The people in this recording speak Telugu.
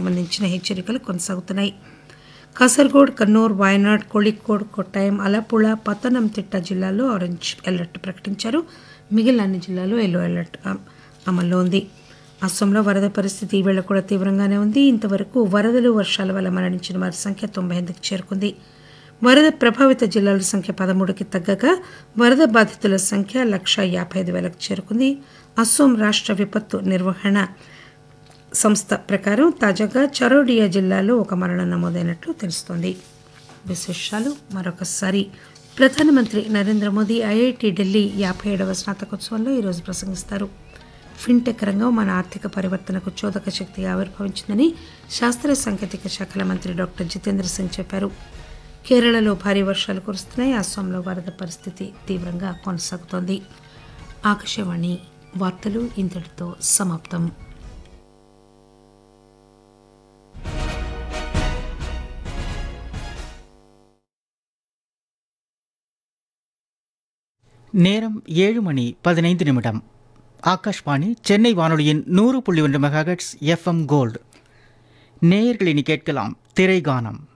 సంబంధించిన హెచ్చరికలు కొనసాగుతున్నాయి కాసర్గోడ్ కన్నూర్ వాయనాడ్ కోళికోడ్ కొట్టాయం అలపుళ పతనంతిట్ట జిల్లాల్లో ఆరెంజ్ అలర్ట్ ప్రకటించారు మిగిలిన అన్ని జిల్లాల్లో ఎల్లో అలర్ట్ అమ- అమల్లో ఉంది అస్సాంలో వరద పరిస్థితి ఈవేళ కూడా తీవ్రంగానే ఉంది ఇంతవరకు వరదలు వర్షాల వల్ల మరణించిన వారి సంఖ్య తొంభై ఎనిమిదికి చేరుకుంది వరద ప్రభావిత జిల్లాల సంఖ్య పదమూడుకి తగ్గగా వరద బాధితుల సంఖ్య లక్ష యాభై ఐదు వేలకు చేరుకుంది అస్సోం రాష్ట్ర విపత్తు నిర్వహణ సంస్థ ప్రకారం తాజాగా చరోడియా జిల్లాలో ఒక మరణం నమోదైనట్లు తెలుస్తోంది విశేషాలు మరొకసారి ప్రధానమంత్రి నరేంద్ర మోదీ ఐఐటి ఢిల్లీ యాభై ఏడవ స్నాతకోత్సవంలో ఈరోజు ప్రసంగిస్తారు ఫిన్టెక్ రంగం మన ఆర్థిక పరివర్తనకు చోదక శక్తిగా ఆవిర్భవించిందని శాస్త్ర సాంకేతిక శాఖల మంత్రి డాక్టర్ జితేంద్ర సింగ్ చెప్పారు కేరళలో భారీ వర్షాలు కురుస్తున్నాయి అస్సాంలో వరద పరిస్థితి తీవ్రంగా కొనసాగుతోంది ఆకాశవాణి వార్తలు ఇంతటితో సమాప్తం நேரம் ஏழு மணி பதினைந்து நிமிடம் ஆகாஷ்வாணி சென்னை வானொலியின் நூறு புள்ளி ஒன்று மெகாஹெட்ஸ் எஃப்எம் கோல்டு நேயர்கள் இனி கேட்கலாம் திரைகானம்